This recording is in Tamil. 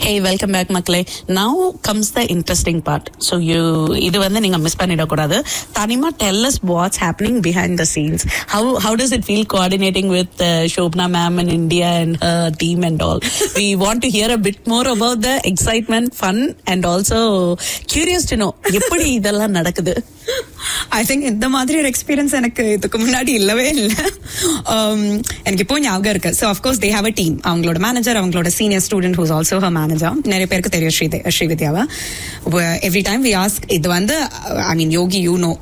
ஹே வெல்கம் பேக் மக்களே now comes the interesting part so you இது வந்து நீங்க மிஸ் பண்ணிடக்கூடாது Tanima tell us what's happening behind the scenes how how does it feel coordinating with Shobhna ma'am in India and team and all we want to hear a bit more about the excitement fun and also curious to know எப்படி இதெல்லாம் நடக்குது ஐ திங்க் இந்த மாதிரி ஒரு எக்ஸ்பீரியன்ஸ் எனக்கு இதுக்கு முன்னாடி இல்லவே இல்லை எனக்கு இப்போ ஞாபகம் இருக்கு so of course they have a team அவங்களோட மேனேஜர் அவங்களோட senior student who's also her manager நிறைய பேருக்கு தெரியும் ஸ்ரீ ஸ்ரீவித்யாவை எவ்ரி டைம் வி ஆஸ்க் இது வந்து ஐ மீன் யோகி யூ நோ